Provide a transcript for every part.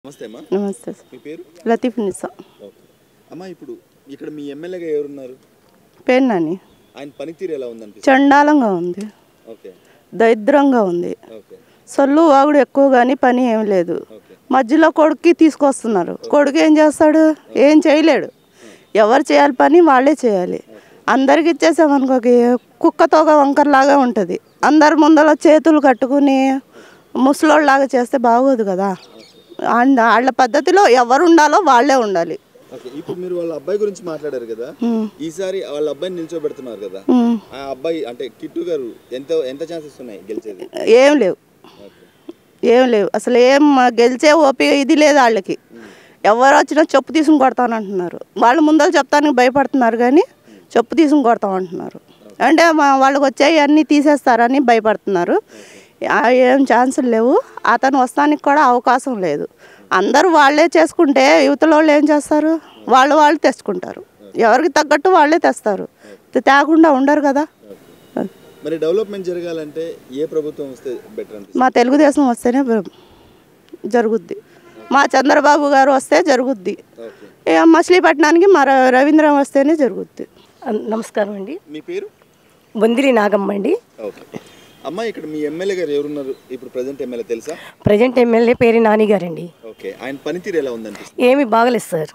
నమస్తే అమ్మా నమస్తే సార్ మీ పేరు లతీఫ్ నిసా ఓకే అమ్మా ఇప్పుడు ఇక్కడ మీ ఎమ్మెల్యేగా ఎవరున్నారు పేరు నాని ఆయన పనితీరు ఎలా ఉందనిపిస్తుంది చండాలంగా ఉంది ఓకే దరిద్రంగా ఉంది ఓకే సొల్లు వాగుడు ఎక్కువ కానీ పని ఏం లేదు ఓకే మధ్యలో కొడుక్కి తీసుకొస్తున్నారు కొడుకు ఏం చేస్తాడు ఏం చేయలేడు ఎవరు చేయాలి పని వాళ్ళే చేయాలి అందరికి ఇచ్చేసామనుకోకి కుక్కతోక వంకరలాగా ఉంటుంది అందరి ముందర చేతులు కట్టుకుని ముసలోళ్ళలాగా చేస్తే బాగోదు కదా అండ్ వాళ్ళ పద్ధతిలో ఎవరు ఉండాలో వాళ్ళే ఉండాలి ఓకే ఇప్పుడు మీరు వాళ్ళ అబ్బాయి గురించి మాట్లాడారు కదా ఈసారి వాళ్ళ అబ్బాయిని నిల్చోబెడుతున్నారు కదా ఉమ్. ఆ అబ్బాయి అంటే కిట్టు గారు ఎంత ఎంత ఛాన్సెస్ ఉన్నాయి గెలిచేది ఏం లేవు ఓకే ఏం లేవు అసలు ఏం గెలిచే ఓపిక ఇది లేదు వాళ్ళకి ఎవరు వచ్చినా చెప్పు తీసుకుని కొడతానంటున్నారు వాళ్ళ ముందర చెప్తానికి భయపడుతున్నారు కానీ చెప్పు తీసుకుని కొడతామంటున్నారు అంటే మా వాళ్ళకి వచ్చాయి అన్నీ తీసేస్తారని భయపడుతున్నారు ఆ ఏం ఛాన్సులు లేవు అతను వస్తానికి కూడా అవకాశం లేదు అందరూ వాళ్ళే చేసుకుంటే యువతల వాళ్ళు ఏం చేస్తారు వాళ్ళు వాళ్ళు తెచ్చుకుంటారు ఎవరికి తగ్గట్టు వాళ్ళే తెస్తారు తేకుండా ఉండరు కదా మరి డెవలప్మెంట్ జరగాలంటే ఏ ప్రభుత్వం వస్తే బెటర్ అనిపిస్తుంది మా తెలుగుదేశం వస్తేనే బ- జరుగుద్ది మా చంద్రబాబు గారు వస్తే జరుగుద్ది ఓకే ఇక మచిలీపట్నానికి మా ర- రవీంద్రం వస్తేనే జరుగుద్ది నమస్కారం అండి మీ పేరు బొందిరి నాగమ్మ అండి ఓకే అమ్మ ఇక్కడ మీ ఎమ్మెల్యే గారు ఎవరున్నారు ఇప్పుడు ప్రజెంట్ ఎమ్మెల్యే తెలుసా ప్రజెంట్ ఎమ్మెల్యే పేరు నాని గారండి ఓకే ఆయన పనితీరు ఎలా ఉందనిపిస్తుంది ఏమీ బాగలేదు సార్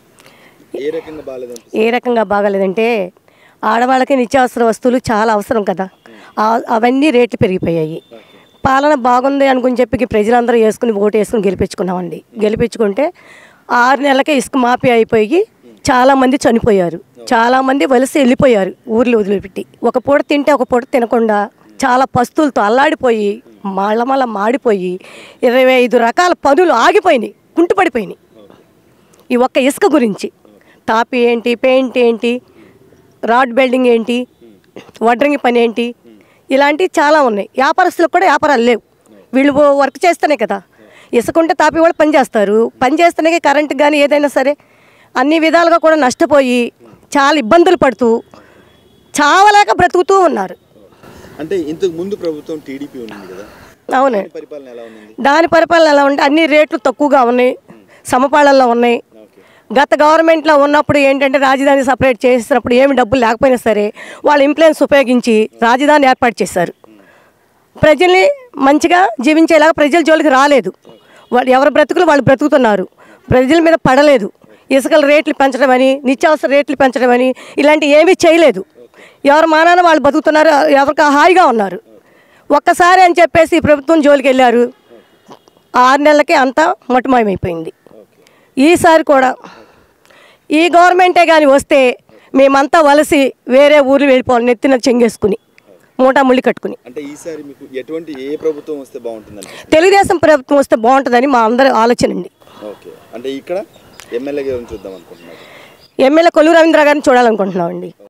ఏ రకంగా బాగాలేదనిపిస్తుంది ఏ రకంగా బాగలేదంటే ఆడవాళ్ళకి నిత్యావసర వస్తువులు చాలా అవసరం కదా ఆ- అవన్నీ రేట్లు పెరిగిపోయాయి పాలన బాగుంది అనుకుని చెప్పి ప్రజలందరూ వేసుకుని ఓటు వేసుకుని గెలిపించుకున్నామండి గెలిపించుకుంటే ఆరు నెలలకే ఇసుక మాఫీ అయిపోయి చాలామంది చనిపోయారు చాలామంది వలస వెళ్ళిపోయారు ఊర్లు వదిలిపెట్టి ఒక పూట తింటే ఒక పూట తినకుండా చాలా పస్తులతో అల్లాడిపోయి మళ్ళా మళ్ళా మాడిపోయి ఇరవై ఐదు రకాల పనులు ఆగిపోయినాయి కుంటుపడిపోయినాయి ఈ ఒక్క ఇసుక గురించి తాపి ఏంటి పెయింట్ ఏంటి రాడ్ బెల్డింగ్ ఏంటి వడ్రంగి పని ఏంటి ఇలాంటివి చాలా ఉన్నాయి వ్యాపారస్తులకు కూడా వ్యాపారాలు లేవు వీళ్ళు ఓ వర్క్ చేస్తేనే కదా ఇసుకుంటే తాపి వాళ్ళు పని చేస్తారు పని చేస్తేనే కరెంట్ కానీ ఏదైనా సరే అన్ని విధాలుగా కూడా నష్టపోయి చాలా ఇబ్బందులు పడుతూ చావలేక బ్రతుకుతూ ఉన్నారు అంటే ఇంతకు ముందు ప్రభుత్వం టీడీపీ ఉంది కదా అవును దాని పరిపాలన ఎలా ఉంది దాని పరిపాలన ఎలా ఉంటే అన్ని రేట్లు తక్కువగా ఉన్నాయి సమపాళల్లో ఉన్నాయి ఓకే గత గవర్నమెంట్లో ఉన్నప్పుడు ఏంటంటే రాజధాని సపరేట్ చేసినప్పుడు ఏమి డబ్బులు లేకపోయినా సరే వాళ్ళ ఇన్ఫ్లుయెన్స్ ఉపయోగించి రాజధాని ఏర్పాటు చేశారు ప్రజల్ని మంచిగా జీవించేలాగా ప్రజల జోలికి రాలేదు వాళ్ళు ఎవరి బ్రతుకులు వాళ్ళు బ్రతుకుతున్నారు ప్రజల మీద పడలేదు ఇసుకల రేట్లు పెంచడం అని నిత్యావసర రేట్లు పెంచడం అని ఇలాంటివి ఏమీ చేయలేదు ఎవరి మానాన వాళ్ళు బతుకుతున్నారు ఎవరికి హాయిగా ఉన్నారు ఒక్కసారి అని చెప్పేసి ఈ ప్రభుత్వం జోలికి వెళ్ళారు ఆరు నెలలకే అంతా మటుమాయమైపోయింది ఈసారి కూడా ఈ గవర్నమెంటే కానీ వస్తే మేమంతా వలసి వేరే ఊర్లు వెళ్ళిపోవాలి నెత్తిన చెంగేసుకుని మూటా ముళ్ళు కట్టుకుని అంటే ఈసారి మీకు ఎటువంటి ఏ ప్రభుత్వం వస్తే బాగుంటుందండి తెలుగుదేశం ప్రభుత్వం వస్తే బాగుంటుందని మా అందరి ఆలోచన అండి ఓకే అంటే ఇక్కడ ఎమ్మెల్యే గారిని చూద్దాం అనుకుంటున్నారు ఎమ్మెల్యే కొల్లు రవీంద్ర గారిని చూడాలనుకుంటున్నామండి